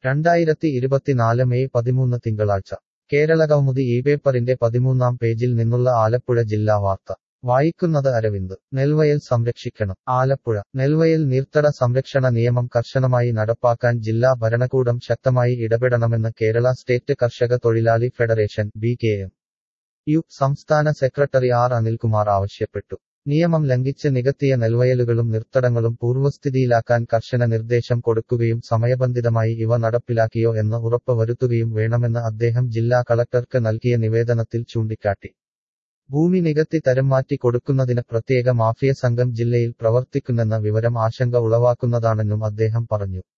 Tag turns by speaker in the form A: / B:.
A: രണ്ടായിരത്തി ഇരുപത്തിനാല് മെയ് പതിമൂന്ന് തിങ്കളാഴ്ച കേരളകൗമുദി ഈ പേപ്പറിന്റെ പതിമൂന്നാം പേജിൽ നിന്നുള്ള ആലപ്പുഴ ജില്ലാ വാർത്ത വായിക്കുന്നത് അരവിന്ദ് നെൽവയൽ സംരക്ഷിക്കണം ആലപ്പുഴ നെൽവയൽ നീർത്തട സംരക്ഷണ നിയമം കർശനമായി നടപ്പാക്കാൻ ജില്ലാ ഭരണകൂടം ശക്തമായി ഇടപെടണമെന്ന് കേരള സ്റ്റേറ്റ് കർഷക തൊഴിലാളി federation B K M U സംസ്ഥാന സെക്രട്ടറി ആർ അനിൽകുമാർ ആവശ്യപ്പെട്ടു നിയമം ലംഘിച്ച് നികത്തിയ നെൽവയലുകളും നിർത്തടങ്ങളും പൂർവ്വസ്ഥിതിയിലാക്കാൻ കർശന നിർദ്ദേശം കൊടുക്കുകയും സമയബന്ധിതമായി ഇവ നടപ്പിലാക്കിയോ എന്ന് ഉറപ്പ് വരുത്തുകയും വേണമെന്ന് അദ്ദേഹം ജില്ലാ കളക്ടർക്ക് നൽകിയ നിവേദനത്തിൽ ചൂണ്ടിക്കാട്ടി ഭൂമി നികത്തി തരം മാറ്റി കൊടുക്കുന്നതിന് പ്രത്യേക മാഫിയ സംഘം ജില്ലയിൽ പ്രവർത്തിക്കുന്നെന്ന വിവരം ആശങ്ക ഉളവാക്കുന്നതാണെന്നും അദ്ദേഹം പറഞ്ഞു